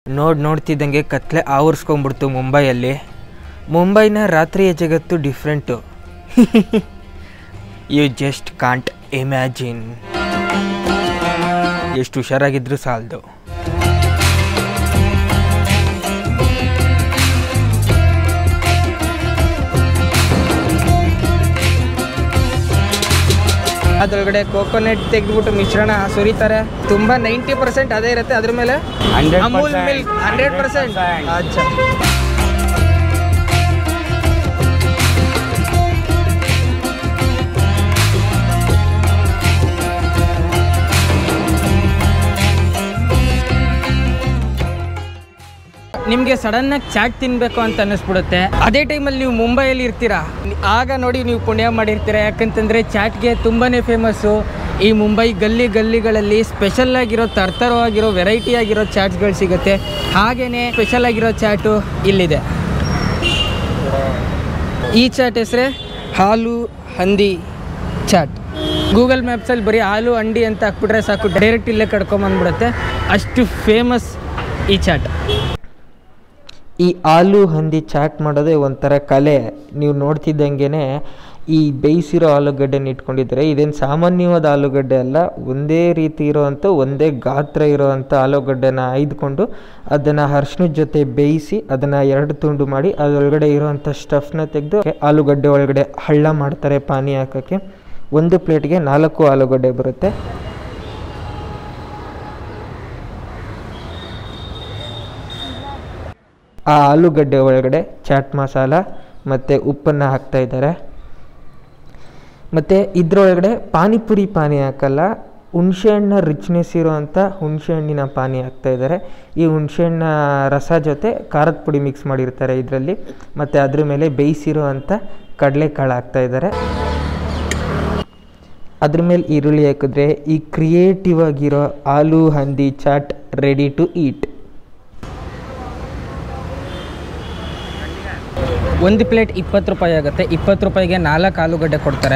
ನೋಡಿ ನೋಡ್ತಿದ್ದಂಗೆ ಕತ್ಲೆ ಆವರಿಸ್ಕೊಂಡ್ಬಿಡ್ತು ಮುಂಬೈಯಲ್ಲಿ ಮುಂಬೈನ ರಾತ್ರಿಯ ಜಗತ್ತು different you just can't imagine ಎಷ್ಟು ಹುಷಾರಾಗಿದ್ರು ಸಾಲದು ಅದ್ರೊಳಗಡೆ ಕೋಕೋನಟ್ ತೆಗೆದ್ಬಿಟ್ಟು ಮಿಶ್ರಣ ಸುರಿತಾರೆ ತುಂಬಾ ನೈಂಟಿ ಪರ್ಸೆಂಟ್ ಅದೇ ಇರುತ್ತೆ ಅದ್ರ ಮೇಲೆ 100% ಅಮೂಲ್ ಮಿಲ್ಕ್ ಹಂಡ್ರೆಡ್ ಪರ್ಸೆಂಟ್ 100%. ಅಚ್ಚಾ ನಿಮಗೆ ಸಡನ್ನಾಗಿ ಚಾಟ್ ತಿನ್ನಬೇಕು ಅಂತ ಅನ್ನಿಸ್ಬಿಡುತ್ತೆ ಅದೇ ಟೈಮಲ್ಲಿ ನೀವು ಮುಂಬೈಯಲ್ಲಿ ಇರ್ತೀರಾ ಆಗ ನೋಡಿ ನೀವು ಪುಣ್ಯ ಮಾಡಿರ್ತೀರ ಯಾಕಂತಂದರೆ ಚಾಟ್ಗೆ ತುಂಬಾ ಫೇಮಸ್ಸು ಈ ಮುಂಬೈ ಗಲ್ಲಿ ಗಲ್ಲಿಗಳಲ್ಲಿ ಸ್ಪೆಷಲ್ ಆಗಿರೋ ತರ್ತರವಾಗಿರೋ ವೆರೈಟಿ ಆಗಿರೋ ಚಾಟ್ಸ್ಗಳು ಸಿಗುತ್ತೆ ಹಾಗೆಯೇ ಸ್ಪೆಷಲ್ ಆಗಿರೋ ಚಾಟು ಇಲ್ಲಿದೆ ಈ ಚಾಟ್ ಹೆಸರೇ ಹಾಲು ಹಂದಿ ಚಾಟ್ ಗೂಗಲ್ ಮ್ಯಾಪ್ಸಲ್ಲಿ ಬರೀ ಹಾಲು ಅಂಡಿ ಅಂತ ಹಾಕ್ಬಿಟ್ರೆ ಸಾಕು ಡೈರೆಕ್ಟ್ ಇಲ್ಲೇ ಕಡ್ಕೊಂಬಂದ್ಬಿಡುತ್ತೆ ಅಷ್ಟು ಫೇಮಸ್ ಈ ಚಾಟ್ ಈ ಆಲೂ ಹಂದಿ ಚಾಟ್ ಮಾಡೋದೇ ಒಂಥರ ಕಲೆ ನೀವು ನೋಡ್ತಿದ್ದಂಗೆ ಈ ಬೇಯಿಸಿರೋ ಆಲೂಗಡ್ಡೆನ ಇಟ್ಕೊಂಡಿದ್ದಾರೆ ಇದೇನು ಸಾಮಾನ್ಯವಾದ ಆಲೂಗಡ್ಡೆ ಅಲ್ಲ ಒಂದೇ ರೀತಿ ಇರೋವಂಥ ಒಂದೇ ಗಾತ್ರ ಇರೋವಂಥ ಆಲೂಗಡ್ಡೆನ ಆಯ್ದುಕೊಂಡು ಅದನ್ನು ಅರ್ಶಿನದ ಜೊತೆ ಬೇಯಿಸಿ ಅದನ್ನು ಎರಡು ತುಂಡು ಮಾಡಿ ಅದರೊಳಗಡೆ ಇರೋವಂಥ ಸ್ಟಫ್ನ ತೆಗೆದು ಆಲೂಗಡ್ಡೆ ಒಳಗಡೆ ಹಳ್ಳ ಮಾಡ್ತಾರೆ ಪಾನಿ ಹಾಕೋಕ್ಕೆ ಒಂದು ಪ್ಲೇಟ್ಗೆ ನಾಲ್ಕು ಆಲೂಗಡ್ಡೆ ಬರುತ್ತೆ ಆ ಆಲೂಗಡ್ಡೆ ಒಳಗಡೆ ಚಾಟ್ ಮಸಾಲ ಮತ್ತು ಉಪ್ಪನ್ನು ಹಾಕ್ತಾ ಇದ್ದಾರೆ ಮತ್ತು ಇದರೊಳಗಡೆ ಪಾನಿಪುರಿ ಪಾನಿ ಹಾಕಲ್ಲ ಹುಣಸೆಹಣ್ಣ ರಿಚ್ನೆಸ್ ಇರೋವಂಥ ಹುಣಸೆಹಣ್ಣಿನ ಪಾನಿ ಹಾಕ್ತಾ ಇದ್ದಾರೆ ಈ ಹುಣಸೆಹಣ್ಣ ರಸ ಜೊತೆ ಖಾರದ ಪುಡಿ ಮಿಕ್ಸ್ ಮಾಡಿರ್ತಾರೆ ಇದರಲ್ಲಿ ಮತ್ತು ಅದ್ರ ಮೇಲೆ ಬೇಯಿಸಿರೋ ಅಂಥ ಕಡಲೆಕಾಳು ಹಾಕ್ತಾ ಇದ್ದಾರೆ ಅದ್ರ ಮೇಲೆ ಈರುಳ್ಳಿ ಹಾಕಿದ್ರೆ ಈ ಕ್ರಿಯೇಟಿವ್ ಆಗಿರೋ ಆಲೂ ಹಂದಿ ಚಾಟ್ ರೆಡಿ ಟು ಈಟ್ ಒಂದು ಪ್ಲೇಟ್ ಇಪ್ಪತ್ತು ರೂಪಾಯಿ ಆಗುತ್ತೆ ಇಪ್ಪತ್ತು ರೂಪಾಯಿಗೆ ನಾಲ್ಕು ಆಲೂಗಡ್ಡೆ ಕೊಡ್ತಾರೆ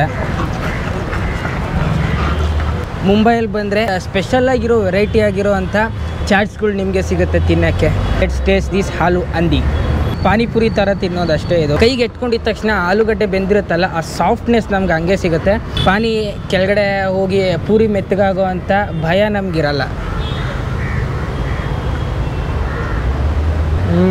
ಮುಂಬೈಯಲ್ಲಿ ಬಂದರೆ ಸ್ಪೆಷಲ್ ಆಗಿರೋ ವೆರೈಟಿ ಆಗಿರೋ ಅಂಥ ಚಾಟ್ಸ್ಗಳು ನಿಮಗೆ ಸಿಗುತ್ತೆ ತಿನ್ನೋಕ್ಕೆ ಇಟ್ಸ್ ಟೇಸ್ಟ್ ದೀಸ್ ಹಾಲು ಅಂದಿ ಪಾನಿಪುರಿ ಥರ ತಿನ್ನೋದು ಅಷ್ಟೇ ಇದು ಕೈಗೆ ಎಟ್ಕೊಂಡಿದ ತಕ್ಷಣ ಆಲೂಗಡ್ಡೆ ಬೆಂದಿರುತ್ತಲ್ಲ ಆ ಸಾಫ್ಟ್ನೆಸ್ ನಮ್ಗೆ ಹಂಗೆ ಸಿಗುತ್ತೆ ಪಾನಿ ಕೆಳಗಡೆ ಹೋಗಿ ಪೂರಿ ಮೆತ್ತಗಾಗೋ ಅಂಥ ಭಯ ನಮಗಿರಲ್ಲ ಹ್ಞೂ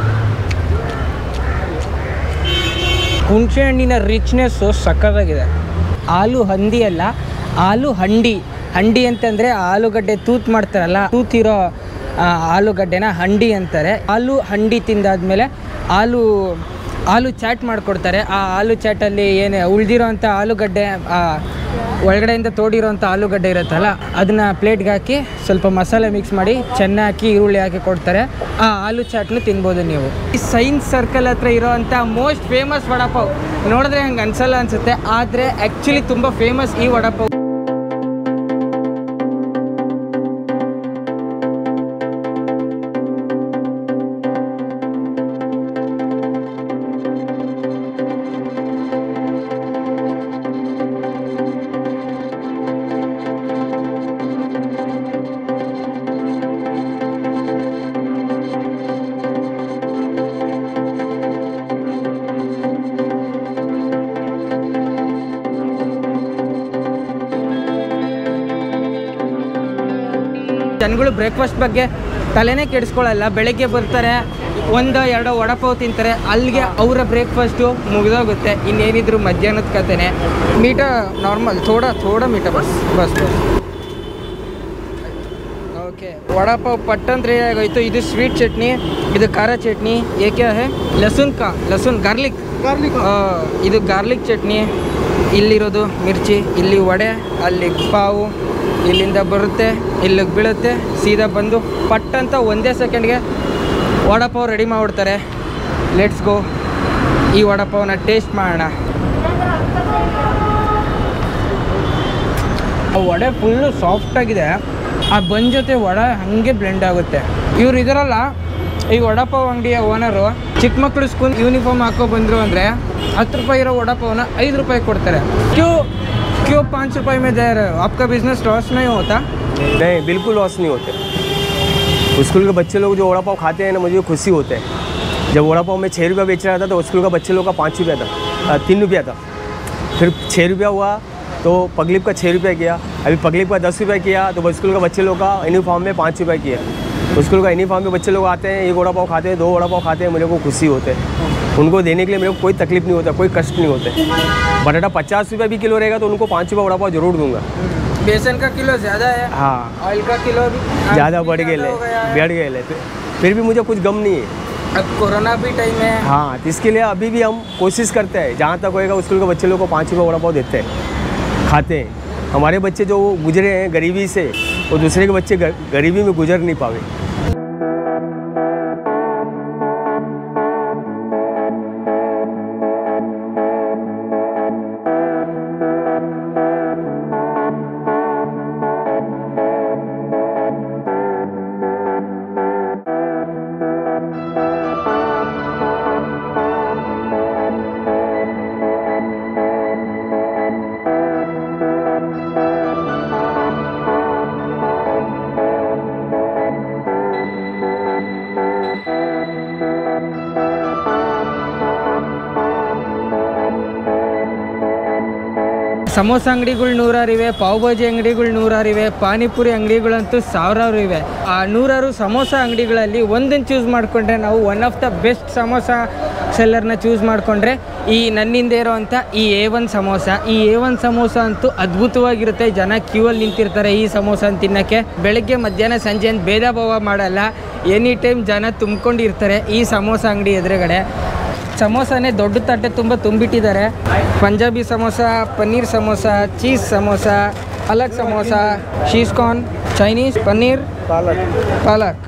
ಹುಣಸೆ ಹಣ್ಣಿನ ರಿಚ್ನೆಸ್ಸು ಸಕ್ಕತ್ತಾಗಿದೆ ಆಲೂ ಹಂದಿ ಅಲ್ಲ ಆಲೂ ಹಂಡಿ ಹಂಡಿ ಅಂತಂದರೆ ಆಲೂಗಡ್ಡೆ ತೂತ್ ಮಾಡ್ತಾರಲ್ಲ ತೂತಿರೋ ಆ, ಆಲೂಗಡ್ಡೆನ ಹಂಡಿ ಅಂತಾರೆ ಆಲೂ ಹಂಡಿ ತಿಂದಾದ್ಮೇಲೆ ಆಲೂ ಆಲೂ ಚಾಟ್ ಮಾಡಿಕೊಡ್ತಾರೆ ಆ ಆಲೂ ಚಾಟಲ್ಲಿ ಏನು ಉಳಿದಿರೋ ಅಂಥ ಆಲೂಗಡ್ಡೆ ಆ, ಒಳಗಡೆಯಿಂದ ತೋಡಿರೋಂಥ ಆಲೂಗಡ್ಡೆ ಇರುತ್ತಲ್ಲ ಅದನ್ನ ಪ್ಲೇಟ್ಗೆ ಹಾಕಿ ಸ್ವಲ್ಪ ಮಸಾಲೆ ಮಿಕ್ಸ್ ಮಾಡಿ ಚೆನ್ನಾಗಿ ಹಾಕಿ ಈರುಳ್ಳಿ ಹಾಕಿ ಕೊಡ್ತಾರೆ ಆ ಆಲೂ ಚಾಟ್ನು ತಿನ್ಬೋದು ನೀವು ಈ ಸೈನ್ಸ್ ಸರ್ಕಲ್ ಹತ್ರ ಇರೋವಂಥ ಮೋಸ್ಟ್ ಫೇಮಸ್ ವಡಾಪಾವ್ ನೋಡಿದ್ರೆ ಹಂಗೆ ಅನ್ಸಲ್ಲ ಅನ್ಸುತ್ತೆ ಆದರೆ ಆ್ಯಕ್ಚುಲಿ ತುಂಬ ಫೇಮಸ್ ಈ ವಡಾಪಾವ್ ಜನಗಳು ಬ್ರೇಕ್ಫಾಸ್ಟ್ ಬಗ್ಗೆ ತಲೆನೇ ಕೆಡಿಸ್ಕೊಳ್ಳಲ್ಲ ಬೆಳಗ್ಗೆ ಬರ್ತಾರೆ ಒಂದು ಎರಡು ವಡಪಾವ್ ತಿಂತಾರೆ ಅಲ್ಲಿಗೆ ಅವರ ಬ್ರೇಕ್ಫಾಸ್ಟು ಮುಗಿದೋಗುತ್ತೆ ಇನ್ನೇನಿದ್ರು ಮಧ್ಯಾಹ್ನದ ಕತೆನೆ ಮೀಟ ನಾರ್ಮಲ್ ಥೋಡ ಥೋಡ ಮೀಟ ಬಸ್ ಬಸ್ ಬಸ್ ಓಕೆ ವಡಾಪಾವ್ ಪಟ್ಟಂದ್ರೆ ಆಗೋಯ್ತು ಇದು ಸ್ವೀಟ್ ಚಟ್ನಿ ಇದು ಖಾರ ಚಟ್ನಿ ಏಕೆ ಹೇ ಲಸುನ್ ಕಾ ಲಸುನ್ ಗಾರ್ಲಿಕ್ ಗಾರ್ಲಿಕ್ ಇದು ಗಾರ್ಲಿಕ್ ಚಟ್ನಿ ಇಲ್ಲಿರೋದು ಮಿರ್ಚಿ ಇಲ್ಲಿ ವಡೆ ಅಲ್ಲಿ ಪಾವು ಇಲ್ಲಿಂದ ಬರುತ್ತೆ ಇಲ್ಲಿಗೆ ಬೀಳುತ್ತೆ ಸೀದಾ ಬಂದು ಪಟ್ ಅಂತ ಒಂದೇ ಸೆಕೆಂಡ್ಗೆ ವಡಾಪಾವ್ ರೆಡಿ ಮಾಡಿಬಿಡ್ತಾರೆ ಲೆಟ್ಸ್ ಗೋ ಈ ವಡಾಪಾವ್ನ ಟೇಸ್ಟ್ ಮಾಡೋಣ ಆ ವಡೆ ಫುಲ್ಲು ಸಾಫ್ಟಾಗಿದೆ ಆ ಬನ್ ಜೊತೆ ವಡೆ ಹಾಗೆ ಬ್ಲೆಂಡ್ ಆಗುತ್ತೆ ಇವ್ರು ಇದರಲ್ಲ ಈ ವಡಾಪಾವ್ ಅಂಗಡಿಯ ಓನರು ಚಿಕ್ಕ ಮಕ್ಕಳು ಸ್ಕೂಲ್ ಯೂನಿಫಾರ್ಮ್ ಹಾಕೋ ಬಂದರು ಅಂದರೆ ಹತ್ತು ರೂಪಾಯಿ ಇರೋ ವಡಾಪಾವ್ನ ಐದು ರೂಪಾಯಿ ಕೊಡ್ತಾರೆ ಕ್ಯೂ क्यों पाँच रुपए में दे रहे हो आपका बिजनेस लॉस नहीं होता नहीं बिल्कुल लॉस नहीं होते स्कूल के बच्चे लोग जो वड़ा पाव खाते हैं ना मुझे खुशी होते हैं जब वड़ा पाव में छः रुपया बेच रहा था तो स्कूल का बच्चे लोग का पाँच रुपया था अ, तीन रुपया था फिर छः रुपया हुआ तो पगलिप का छः रुपया किया अभी पगलिप का दस रुपया किया तो स्कूल का बच्चे लोग का यूनिफॉर्म में पाँच रुपया किया तो स्कूल का यूनिफॉर्म में बच्चे लोग आते हैं एक वड़ा पाव खाते हैं दो वड़ा पाव खाते हैं मेरे को खुशी होते हैं उनको देने के लिए मेरे को कोई तकलीफ नहीं होता कोई कष्ट नहीं होते बटाटा पचास रुपया भी किलो रहेगा तो उनको पाँच रुपया वड़ा पाव जरूर दूंगा बेसन का किलो ज़्यादा है हाँ ऑयल का किलो भी ज़्यादा बढ़ गए ले हो गया है। बढ़ गए ले फिर भी मुझे कुछ गम नहीं है अब कोरोना भी टाइम है हाँ तो इसके लिए अभी भी हम कोशिश करते हैं जहाँ तक होएगा स्कूल के बच्चे लोग को पाँच रुपये वड़ा पाव देते हैं खाते हैं हमारे बच्चे जो गुजरे हैं गरीबी से वो दूसरे के बच्चे ग- गरीबी में गुजर नहीं पावे ಸಮೋಸ ಅಂಗಡಿಗಳು ನೂರಾರು ಇವೆ ಪಾವ್ ಭಾಜಿ ಅಂಗಡಿಗಳು ನೂರಾರು ಇವೆ ಪಾನಿಪುರಿ ಅಂಗಡಿಗಳಂತೂ ಸಾವಿರಾರು ಇವೆ ಆ ನೂರಾರು ಸಮೋಸ ಅಂಗಡಿಗಳಲ್ಲಿ ಒಂದನ್ನು ಚೂಸ್ ಮಾಡಿಕೊಂಡ್ರೆ ನಾವು one of the best samosa ಸೆಲ್ಲರ್ನ ಚೂಸ್ ಮಾಡಿಕೊಂಡ್ರೆ ಈ ನನ್ನಿಂದ ಇರೋವಂಥ ಈ ಎ ಒನ್ ಸಮೋಸ ಈ ಎ ಒನ್ ಸಮೋಸ ಅಂತೂ ಅದ್ಭುತವಾಗಿರುತ್ತೆ ಜನ ಕ್ಯೂ ಅಲ್ಲಿ ನಿಂತಿರ್ತಾರೆ ಈ ಸಮೋಸ ತಿನ್ನೋಕ್ಕೆ ಬೆಳಗ್ಗೆ ಮಧ್ಯಾಹ್ನ ಸಂಜೆ ಅಂತ ಭೇದ ಭಾವ ಮಾಡಲ್ಲ ಎನಿ ಟೈಮ್ ಜನ ತುಂಬ್ಕೊಂಡಿರ್ತಾರೆ ಈ ಸಮೋಸ ಅಂಗಡಿ ಎದುರುಗಡೆ ಸಮೋಸನೇ ದೊಡ್ಡ ತಟ್ಟೆ ತುಂಬ ತುಂಬಿಟ್ಟಿದ್ದಾರೆ Punjabi samosa paneer samosa cheese samosa palak samosa cheese corn Chinese paneer palak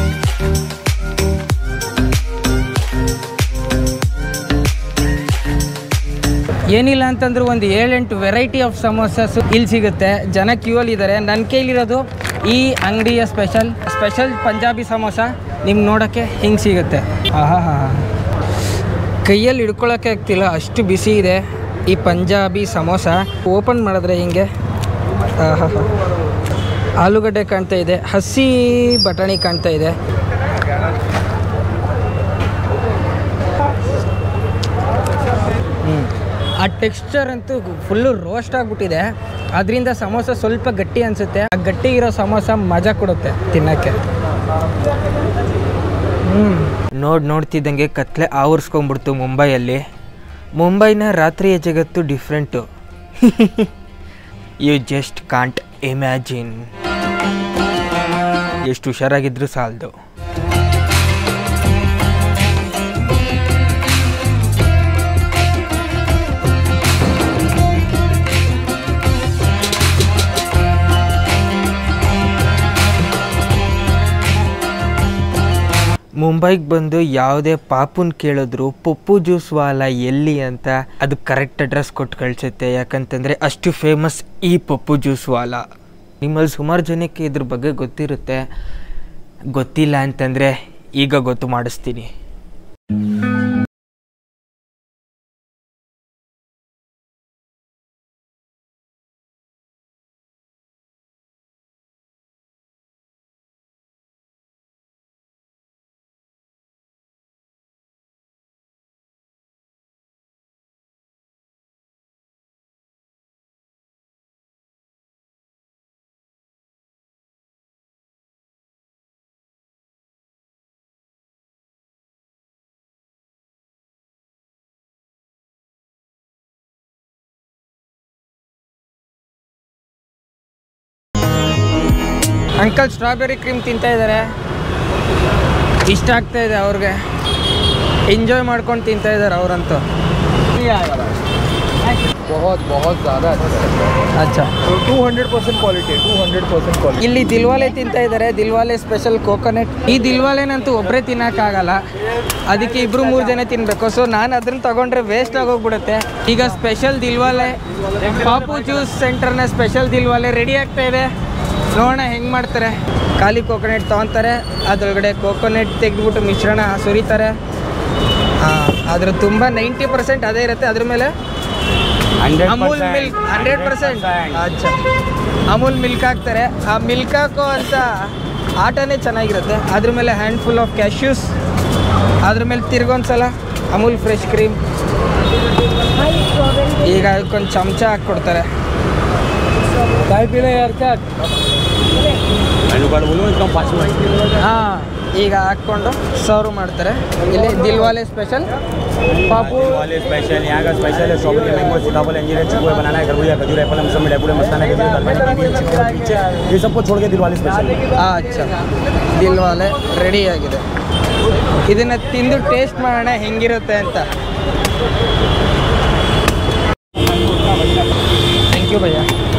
ಏನಿಲ್ಲ ಅಂತಂದ್ರೆ ಒಂದು ಏಳೆಂಟು ವೆರೈಟಿ ಆಫ್ ಸಮೋಸಾಸ್ ಇಲ್ಲಿ ಸಿಗುತ್ತೆ ಜನ ಕ್ಯೂ ಅಲ್ಲಿ ಇದ್ದಾರೆ ನನ್ನ ಕೈಲಿರೋದು ಈ ಅಂಗಡಿಯ ಸ್ಪೆಷಲ್ ಸ್ಪೆಷಲ್ ಪಂಜಾಬಿ ಸಮೋಸ ನಿಮ್ಗೆ ನೋಡೋಕ್ಕೆ ಹಿಂಗೆ ಸಿಗುತ್ತೆ ಆಹಾ ಹಾ ಕೈಯಲ್ಲಿ ಹಿಡ್ಕೊಳಕ್ಕೆ ಆಗ್ತಿಲ್ಲ ಅಷ್ಟು ಬಿಸಿ ಇದೆ ಈ ಪಂಜಾಬಿ ಸಮೋಸ ಓಪನ್ ಮಾಡಿದ್ರೆ ಹಿಂಗೆ ಆಹಾ ಹಾ ಆಲೂಗಡ್ಡೆ ಕಾಣ್ತಾ ಇದೆ ಹಸಿ ಬಟಾಣಿ ಕಾಣ್ತಾ ಇದೆ ಹ್ಮ್. ಆ ಟೆಕ್ಸ್ಚರ್ ಅಂತೂ ಫುಲ್ಲು ರೋಸ್ಟ್ ಆಗಿಬಿಟ್ಟಿದೆ ಅದರಿಂದ ಸಮೋಸ ಸ್ವಲ್ಪ ಗಟ್ಟಿ ಅನಿಸುತ್ತೆ ಆ ಗಟ್ಟಿ ಇರೋ ಸಮೋಸ ಮಜಾ ಕೊಡುತ್ತೆ ತಿನ್ನೋಕ್ಕೆ ನೋಡಿ ನೋಡ್ತಿದ್ದಂಗೆ ಕತ್ಲೆ ಆವರಿಸ್ಕೊಂಡ್ಬಿಡ್ತು ಮುಂಬೈಯಲ್ಲಿ ಮುಂಬೈನ ರಾತ್ರಿಯ ಜಗತ್ತು different you just can't imagine ಎಷ್ಟು ಹುಷಾರಾಗಿದ್ರು ಸಾಲದು ಮುಂಬೈಗೆ ಬಂದು ಯಾವುದೇ ಪಾಪುನ್ ಕೇಳಿದ್ರು ಪಪ್ಪು ಜ್ಯೂಸ್ ವಾಲ ಎಲ್ಲಿ ಅಂತ ಅದು ಕರೆಕ್ಟ್ ಅಡ್ರೆಸ್ ಕೊಟ್ಟು ಕಳಿಸುತ್ತೆ ಯಾಕಂತಂದರೆ ಅಷ್ಟು ಫೇಮಸ್ ಈ ಪಪ್ಪು ಜ್ಯೂಸ್ ವಾಲ ನಿಮ್ಮಲ್ಲಿ ಸುಮಾರು ಜನಕ್ಕೆ ಇದ್ರ ಬಗ್ಗೆ ಗೊತ್ತಿರುತ್ತೆ ಗೊತ್ತಿಲ್ಲ ಅಂತಂದರೆ ಈಗ ಗೊತ್ತು ಮಾಡಿಸ್ತೀನಿ ಅಂಕಲ್ ಸ್ಟ್ರಾಬೆರಿ ಕ್ರೀಮ್ ತಿಂತಾ ಇದ್ದಾರೆ ಇಷ್ಟ ಆಗ್ತಾ ಇದೆ ಅವ್ರಿಗೆ ಎಂಜಾಯ್ ಮಾಡ್ಕೊಂಡು ತಿಂತಾ ಇದ್ದಾರೆ ಅವರಂತೂ बहुत बहुत ज़्यादा अच्छा ಅಚ್ಚಾ तो two hundred percent quality two hundred percent quality ಇಲ್ಲಿ ದಿಲ್ವಾಲೆ ತಿಂತಾ ಇದ್ದಾರೆ ದಿಲ್ವಾಲೆ ಸ್ಪೆಷಲ್ ಕೋಕೋನಟ್ ಈ ದಿಲ್ವಾಲೆನಂತೂ ಒಬ್ಬರೇ ತಿನ್ನೋಕ್ಕಾಗಲ್ಲ ಅದಕ್ಕೆ ಇಬ್ರು ಮೂರು ಜನ ತಿನ್ನಬೇಕು ಸೊ ನಾನು ಅದನ್ನ ತಗೊಂಡ್ರೆ ವೇಸ್ಟ್ ಆಗೋಗ್ಬಿಡುತ್ತೆ ಈಗ ಸ್ಪೆಷಲ್ ದಿಲ್ವಾಲೆ ಪಾಪು ಜ್ಯೂಸ್ ಸೆಂಟರ್ನ ಸ್ಪೆಷಲ್ ದಿಲ್ವಾಲೆ ರೆಡಿ ಆಗ್ತಾ ಇದೆ ನೋಡೋಣ ಹೆಂಗೆ ಮಾಡ್ತಾರೆ ಖಾಲಿ ಕೋಕೋನಟ್ ತೊಗೊತಾರೆ ಅದ್ರೊಳಗಡೆ ಕೋಕೋನಟ್ ತೆಗೆದ್ಬಿಟ್ಟು ಮಿಶ್ರಣ ಸುರಿತಾರೆ ಹಾಂ ಅದ್ರ ತುಂಬ ನೈಂಟಿ ಪರ್ಸೆಂಟ್ ಅದೇ ಇರುತ್ತೆ ಅದ್ರ ಮೇಲೆ ಅಮೂಲ್ ಮಿಲ್ಕ್ ಹಂಡ್ರೆಡ್ ಪರ್ಸೆಂಟ್ ಅಚ್ಚಾ ಅಮೂಲ್ ಮಿಲ್ಕ್ ಹಾಕ್ತಾರೆ ಆ ಮಿಲ್ಕ್ ಹಾಕೋ ಅಂತ ಆಟನೇ ಚೆನ್ನಾಗಿರುತ್ತೆ ಅದ್ರ ಮೇಲೆ ಹ್ಯಾಂಡ್ಫುಲ್ ಆಫ್ ಕ್ಯಾಶ್ಯೂಸ್ ಅದ್ರ ಮೇಲೆ ತಿರ್ಗೊಂದ್ಸಲ ಅಮೂಲ್ ಫ್ರೆಶ್ ಕ್ರೀಮ್ ಈಗ ಅದಕ್ಕೊಂದು ಚಮಚ ಹಾಕ್ಕೊಡ್ತಾರೆ ಹಾಂ ಈಗ ಹಾಕ್ಕೊಂಡು ಸರ್ವ್ ಮಾಡ್ತಾರೆ ಇಲ್ಲಿ ದಿಲ್ವಾಲೆ ಸ್ಪೆಷಲ್ ಪಾಪು वाले स्पेशल यहाँ का स्पेशल है स्ट्रॉबेरी मैंगो सीताफल अंजीर चीकू बनाना है खरबूजा खजूर एप्पल मौसम डेबुले मस्ताना खजूर दालबाटी बीबी चिकन पीछे ये सबको छोड़ के दिलवाले स्पेशल है ಹಾಂ ಅಚ್ಚ ದಿಲ್ವಾಲೆ ರೆಡಿ ಆಗಿದೆ ಇದನ್ನು ತಿಂದು ಟೇಸ್ಟ್ ಮಾಡೋಣ ಹೆಂಗಿರುತ್ತೆ ಅಂತ ಥ್ಯಾಂಕ್ ಯು ಭಯ್ಯ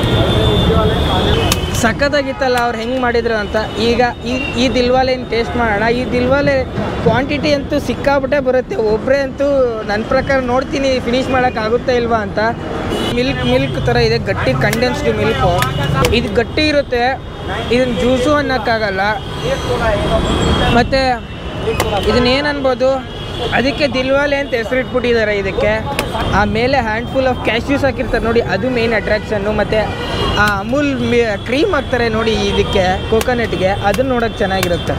ಸಖತ್ತಾಗಿತ್ತಲ್ಲ ಅವ್ರು ಹೆಂಗೆ ಮಾಡಿದ್ರು ಅಂತ ಈಗ ಈ ಈ ದಿಲ್ವಾಲೆನ ಟೇಸ್ಟ್ ಮಾಡೋಣ ಈ ದಿಲ್ವಾಲೆ ಕ್ವಾಂಟಿಟಿ ಅಂತೂ ಸಿಕ್ಕಾಬಿಟ್ಟೆ ಬರುತ್ತೆ ಒಬ್ಬರೇ ಅಂತೂ ನನ್ನ ಪ್ರಕಾರ ನೋಡ್ತೀನಿ ಫಿನಿಶ್ ಮಾಡೋಕ್ಕಾಗುತ್ತಾ ಇಲ್ವಾ ಅಂತ ಮಿಲ್ಕ್ ಮಿಲ್ಕ್ ಥರ ಇದೆ ಗಟ್ಟಿ ಕಂಡೆನ್ಸ್ಡ್ ಮಿಲ್ಕು ಇದು ಗಟ್ಟಿ ಇರುತ್ತೆ ಇದನ್ನ ಜ್ಯೂಸು ಅನ್ನೋಕ್ಕಾಗಲ್ಲ ಮತ್ತು ಇದನ್ನೇನು ಅನ್ಬೋದು ಅದಕ್ಕೆ ದಿಲ್ವಾಲೆ ಅಂತ ಹೆಸರಿಟ್ಬಿಟ್ಟಿದ್ದಾರೆ ಇದಕ್ಕೆ ಆ ಮೇಲೆ ಹ್ಯಾಂಡ್ಫುಲ್ ಆಫ್ ಕ್ಯಾಶ್ಯೂಸ್ ಹಾಕಿರ್ತಾರೆ ನೋಡಿ ಅದು ಮೇನ್ ಅಟ್ರಾಕ್ಷನ್ನು ಮತ್ತು ಆ ಅಮೂಲ್ ಕ್ರೀಮ್ ಹಾಕ್ತಾರೆ ನೋಡಿ ಇದಕ್ಕೆ ಕೋಕೋನಟ್ಗೆ ಅದನ್ನ ನೋಡೋಕೆ ಚೆನ್ನಾಗಿರುತ್ತೆ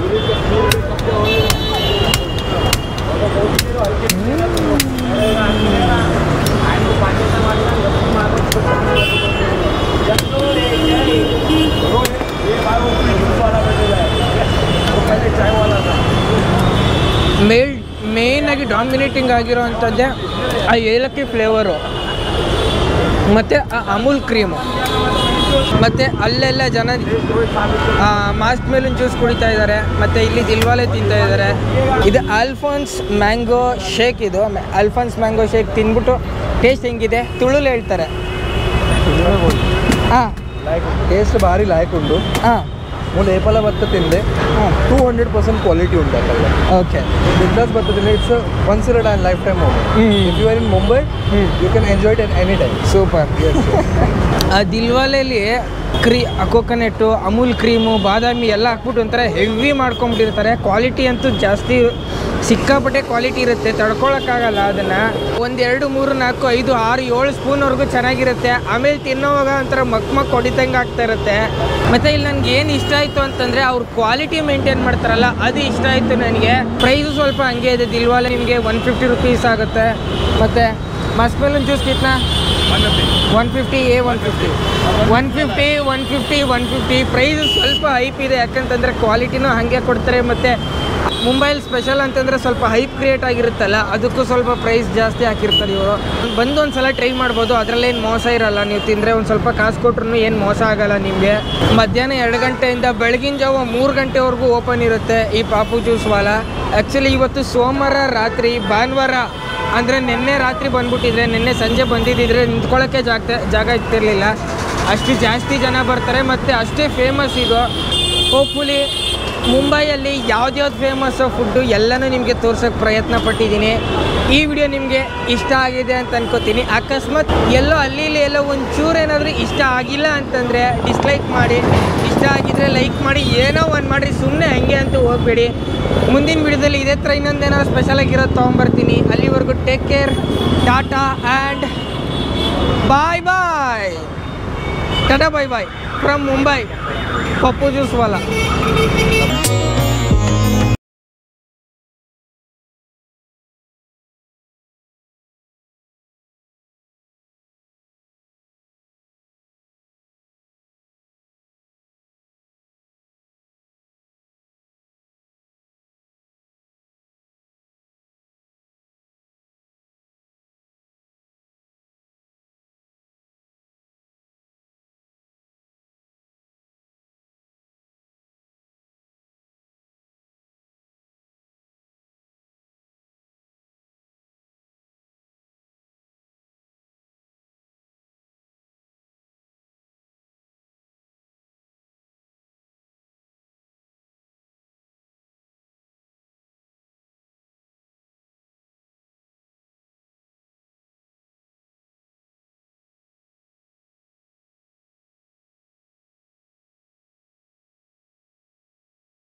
ಮೇಲ್ ಮೇಯ್ನಾಗಿ ಡಾಮಿನೇಟಿಂಗ್ ಆಗಿರೋ ಅಂಥದ್ದೇ ಆ ಏಲಕ್ಕಿ ಫ್ಲೇವರು ಮತ್ತು ಆ ಅಮೂಲ್ ಕ್ರೀಮು ಮತ್ತು ಅಲ್ಲೆಲ್ಲ ಜನ ಮಾಸ್ಕ್ ಮೇಲಿನ ಜ್ಯೂಸ್ ಕುಡಿತಾ ಇದ್ದಾರೆ ಮತ್ತು ಇಲ್ಲಿ ದಿಲ್ವಾಲೆ ತಿಂತಾ ಇದ್ದಾರೆ ಇದು ಆಲ್ಫೋನ್ಸ್ ಮ್ಯಾಂಗೋ ಶೇಕ್ ಇದು ಆಲ್ಫೋನ್ಸ್ ಮ್ಯಾಂಗೋ ಶೇಕ್ ತಿಂದ್ಬಿಟ್ಟು ಟೇಸ್ಟ್ ಹೆಂಗಿದೆ ತುಳುಲು ಹೇಳ್ತಾರೆ ಹಾಂ టేస్ట్ భారీ లాయక్ ఉండు ಹಾಂ ముందు ఏపల బత్త తిందే ಹಾಂ టూ హండ్రెడ్ పర్సెంట్ క్వాలిటీ ఉంది అక్కడ ಓಕೆ బిందాస్ బత్త తిందే it's once in and life time Hmm. If you are in Mumbai Hmm. You can enjoy it any time super ಆ ದಿಲ್ವಾಲೆಯಲ್ಲಿ ಕ್ರೀ ಕೋಕೋನೆಟ್ಟು ಅಮೂಲ್ ಕ್ರೀಮು ಬಾದಾಮಿ ಎಲ್ಲ ಹಾಕ್ಬಿಟ್ಟು ಒಂಥರ ಹೆವಿ ಮಾಡ್ಕೊಂಬಿಟ್ಟಿರ್ತಾರೆ ಕ್ವಾಲಿಟಿ ಅಂತೂ ಜಾಸ್ತಿ ಸಿಕ್ಕಾಪಟ್ಟೆ ಕ್ವಾಲಿಟಿ ಇರುತ್ತೆ ತಡ್ಕೊಳಕ್ಕಾಗಲ್ಲ ಅದನ್ನು ಒಂದು ಎರಡು ಮೂರು ನಾಲ್ಕು ಐದು ಆರು ಏಳು ಸ್ಪೂನ್ವರೆಗೂ ಚೆನ್ನಾಗಿರುತ್ತೆ ಆಮೇಲೆ ತಿನ್ನೋವಾಗ ಒಂಥರ ಮಕ್ ಮಕ್ ಹೊಡಿತಂಗೆ ಆಗ್ತಾ ಇರುತ್ತೆ ಮತ್ತು ಇಲ್ಲಿ ನನಗೆ ಏನು ಇಷ್ಟ ಆಯಿತು ಅಂತಂದರೆ ಅವ್ರ ಕ್ವಾಲಿಟಿ ಮೇಂಟೈನ್ ಮಾಡ್ತಾರಲ್ಲ ಅದು ಇಷ್ಟ ಆಯಿತು ನನಗೆ ಪ್ರೈಸು ಸ್ವಲ್ಪ ಹಂಗೆ ಇದೆ ದಿಲ್ವಾಲೆ ನಿಮಗೆ ಒನ್ ಫಿಫ್ಟಿ ರುಪೀಸ್ ಆಗುತ್ತೆ ಮತ್ತು ಮಸ್ಮೆಲನ್ ಜ್ಯೂಸ್ ಕಿತ್ನಾ one fifty a one fifty one fifty one fifty one fifty price ಸ್ವಲ್ಪ ಹೈಪ್ ಇದೆ ಯಾಕಂತಂದರೆ ಕ್ವಾಲಿಟಿನೂ ಹಾಗೆ ಕೊಡ್ತಾರೆ ಮತ್ತು ಮುಂಬೈಲಿ ಸ್ಪೆಷಲ್ ಅಂತಂದರೆ ಸ್ವಲ್ಪ ಹೈಪ್ ಕ್ರಿಯೇಟ್ ಆಗಿರುತ್ತಲ್ಲ ಅದಕ್ಕೂ ಸ್ವಲ್ಪ ಪ್ರೈಸ್ ಜಾಸ್ತಿ ಹಾಕಿರ್ತಾರೆ ಇವರು ಬಂದು ಒಂದು ಸಲ ಟ್ರೈ ಮಾಡ್ಬೋದು ಅದರಲ್ಲೇನು ಮೋಸ ಇರಲ್ಲ ನೀವು ತಿಂದರೆ ಒಂದು ಸ್ವಲ್ಪ ಕಾಸು ಕೊಟ್ರು ಏನು ಮೋಸ ಆಗಲ್ಲ ನಿಮಗೆ ಮಧ್ಯಾಹ್ನ ಎರಡು ಗಂಟೆಯಿಂದ ಬೆಳಗಿನ ಜಾವ ಮೂರು ಗಂಟೆವರೆಗೂ ಓಪನ್ ಇರುತ್ತೆ ಈ ಪಾಪು ಜ್ಯೂಸ್ ವಾಲ ಆ್ಯಕ್ಚುಲಿ ಇವತ್ತು ಸೋಮವಾರ ರಾತ್ರಿ ಭಾನುವಾರ ಅಂದರೆ ನಿನ್ನೆ ರಾತ್ರಿ ಬಂದ್ಬಿಟ್ಟಿದ್ರೆ ನಿನ್ನೆ ಸಂಜೆ ಬಂದಿದ್ದಿದ್ರೆ ನಿಂತ್ಕೊಳ್ಳೋಕ್ಕೆ ಜಾಗ ಜಾಗ ಇರ್ತಿರ್ಲಿಲ್ಲ ಅಷ್ಟು ಜಾಸ್ತಿ ಜನ ಬರ್ತಾರೆ ಮತ್ತು ಅಷ್ಟೇ ಫೇಮಸ್ ಇದು ಹೋಪ್ಫುಲಿ ಮುಂಬೈಯಲ್ಲಿ ಯಾವ್ದ್ಯಾವ್ದು ಫೇಮಸ್ಸು ಫುಡ್ಡು ಎಲ್ಲನೂ ನಿಮಗೆ ತೋರ್ಸೋಕ್ಕೆ ಪ್ರಯತ್ನ ಪಟ್ಟಿದ್ದೀನಿ ಈ ವಿಡಿಯೋ ನಿಮಗೆ ಇಷ್ಟ ಆಗಿದೆ ಅಂತ ಅನ್ಕೋತೀನಿ ಅಕಸ್ಮಾತ್ ಎಲ್ಲೋ ಅಲ್ಲಿ ಇಲ್ಲಿ ಎಲ್ಲೋ ಒಂಚೂರು ಏನಾದರೂ ಇಷ್ಟ ಆಗಿಲ್ಲ ಅಂತಂದರೆ ಡಿಸ್ಲೈಕ್ ಮಾಡಿ ಇಷ್ಟ ಆಗಿದ್ರೆ ಲೈಕ್ ಮಾಡಿ ಏನೋ ಒಂದು ಮಾಡಿರಿ ಸುಮ್ಮನೆ ಹಂಗೆ ಅಂತ ಹೋಗಬೇಡಿ ಮುಂದಿನ ವಿಡಿಯೋದಲ್ಲಿ ಇದೇ ಥರ ಇನ್ನೊಂದೇನಾದ್ರು ಸ್ಪೆಷಲ್ ಆಗಿರೋದು ತೊಗೊಂಬರ್ತೀನಿ ಅಲ್ಲಿವರೆಗೂ take care tata and bye bye tata bye bye from Mumbai Pappu juice Vala